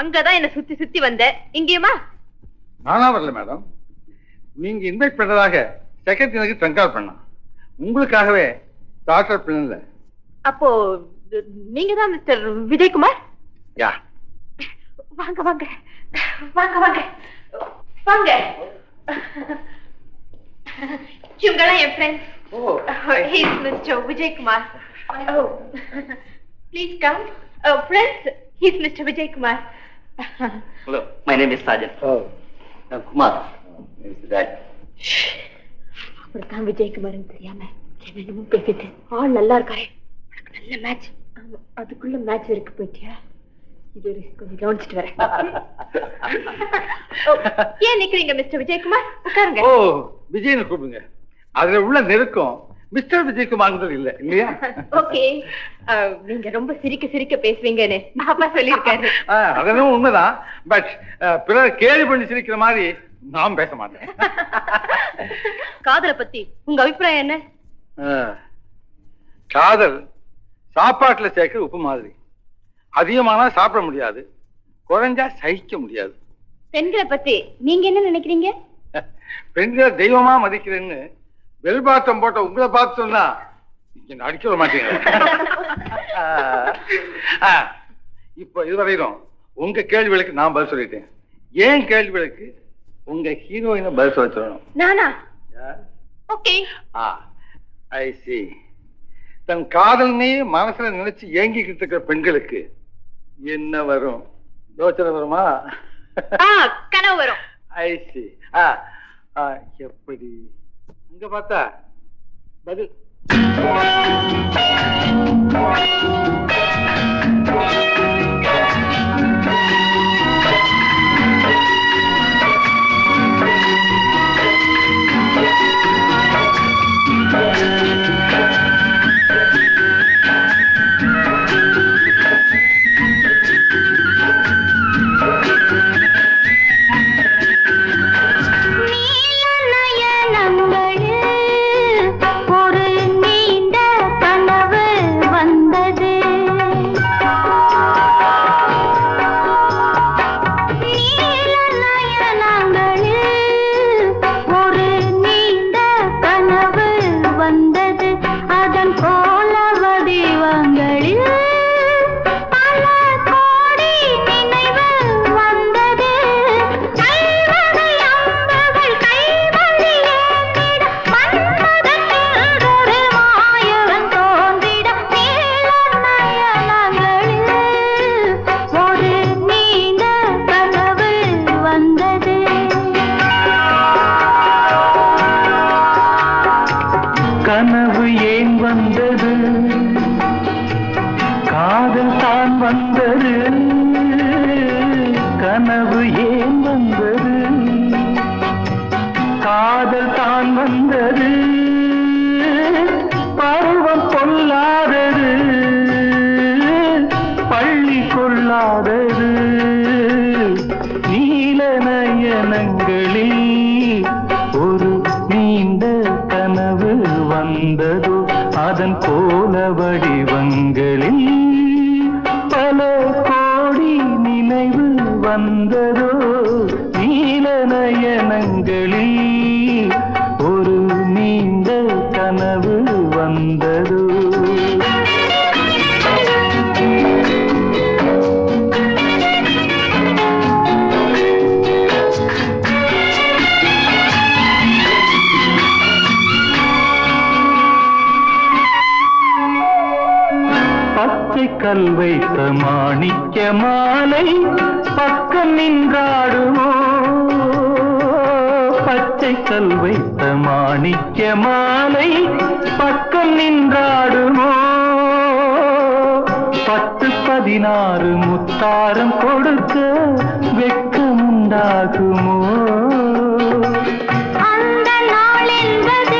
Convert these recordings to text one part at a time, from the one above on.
அங்கதான் என்ன சுத்தி சுத்தி வந்த இங்கேயுமா நானா வரல மேடம் நீங்க இன்வைட் பண்றதாக செக்ரட்டரி எனக்கு ட்ரங்கால் பண்ணான் உங்களுக்காகவே டாக்டர் பண்ணல அப்போ நீங்க தான் மிஸ்டர் விஜயகுமார் யா வாங்க வாங்க வாங்க வாங்க வாங்க இவங்கெல்லாம் என் friends oh he's mister Vijayakumar please come friends he's mister Vijayakumar hello my name is Sajan oh Kumar dad அவர்தான் விஜயகுமார்னு தெரியாம என்னென்னமோ பேசிட்டு ஆள் நல்லா இருக்காரே உனக்கு நல்ல மேட்ச் அதுக்குள்ள மேட்ச் வரைக்கும் போயிட்டியா இது ஒரு கொஞ்சம் கவனிச்சிட்டு வரேன் ஓ, ஏன் நிக்கிறீங்க மிஸ்டர் விஜயகுமார் உட்காருங்க ஓ விஜயனை கூப்பிடுங்க அதுல உள்ள நெருக்கம் மிஸ்டர் விஜயகுமார் இல்ல இல்லையா ஓகே நீங்க ரொம்ப சிரிக்க சிரிக்க பேசுவீங்கன்னு அப்பா சொல்லியிருக்காரு ஆ, அதெல்லாம் உண்மைதான் பட் பிறர் கேலி பண்ணி சிரிக்கிற மாதிரி நான் பேச மாட்டேன் காதலை பத்தி உங்க அபிப்பிராயம் என்ன ஆ, காதல் சாப்பாட்டுல சேர்க்கிற உப்பு மாதிரி அதிகமானா சாப்பிட முடியாது குறைஞ்சா சகிக்க முடியாது பெண்களை பத்தி நீங்க என்ன நினைக்கிறீங்க பெண்களை தெய்வமா மதிக்கிறேன்னு வெல்பாட்டம் போட்ட உங்களை பார்த்து சொன்னா நீங்க அடிக்க விட மாட்டீங்க ஆ, இப்போ இதுவரையிலும் உங்க கேள்விகளுக்கு நான் பதில் சொல்லிட்டேன் ஏன் கேள்விகளுக்கு உங்க ஹீரோயினை பதில் சொல்ல சொல்லணும் நானா ஓகே ஆ ஐ சி தன் காதல்னே மனசுல நினைச்சு ஏங்கிக்கிட்டு இருக்கிற பெண்களுக்கு என்ன வரும் யோசனை வருமா ஆ கனவு வரும் ஐ சி ஆ ஆ, எப்படி அங்க பார்த்தா பதில் ஒரு நீண்ட கனவு வந்தது ஒரு நீண்ட கனவு வந்தது அதன் கோல வடிவங்களில் பல கோடி நினைவு வந்தது கைவகை அம்புகள் கைவழி ஏந்திட மன்மதன் என்றொரு மாயவன் தோன்றிட நீல நயனங்களில் ஒரு நீண்ட கனவு வந்தது கனவு ஏன் வந்தது காதல் தான் வந்தது கனவு ஏன் வந்தது காதல் தான் வந்தது பருவம் கொள்ளாதது பள்ளி கொள்ளாதது நீல நயனங்களில் ஒரு நீண்ட கனவு வந்ததோ அதன் கோல வடிவங்களில் பல கோடி நினைவு வந்ததோ நீல நயனங்களில் ஒரு நீண்ட கனவு வந்ததோ பச்சை கல் வைத்த மாணிக்க மாலை பக்கம் நின்றாடுமோ பச்சை கல் வைத்த மாணிக்க மாலை பக்கம் நின்றாடுமோ பத்து பதினாறு முத்தாரம் கொடுக்க வெட்கமுண்டாகுமோ அந்த நாள் என்பது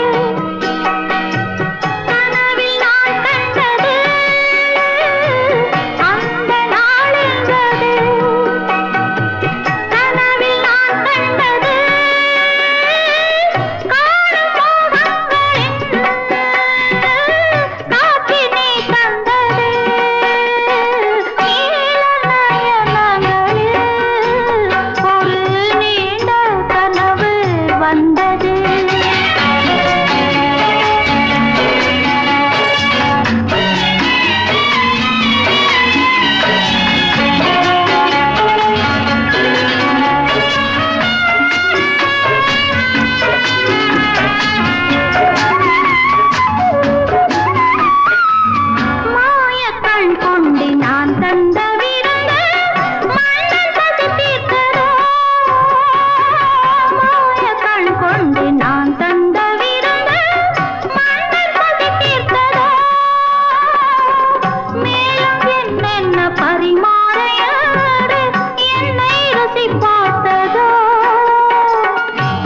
கனவில் நான் கண்டது அந்த நாள் என்பது கனவில் நான் கண்டது காணும் மோகங்களின் காற்றினை தந்தது நீல நயனங்களில்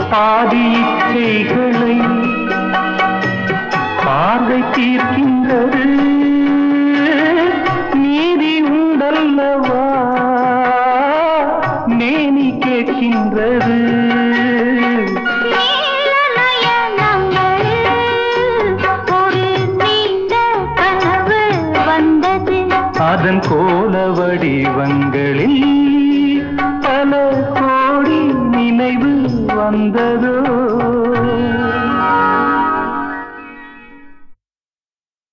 பாதி இச்சைகளை பார்வை தீர்க்கின்றது நீதி உண்டல்லவா மேனி கேட்கின்றது நீலநயனங்களில் ஒரு நீண்ட கனவு வந்தது அதன்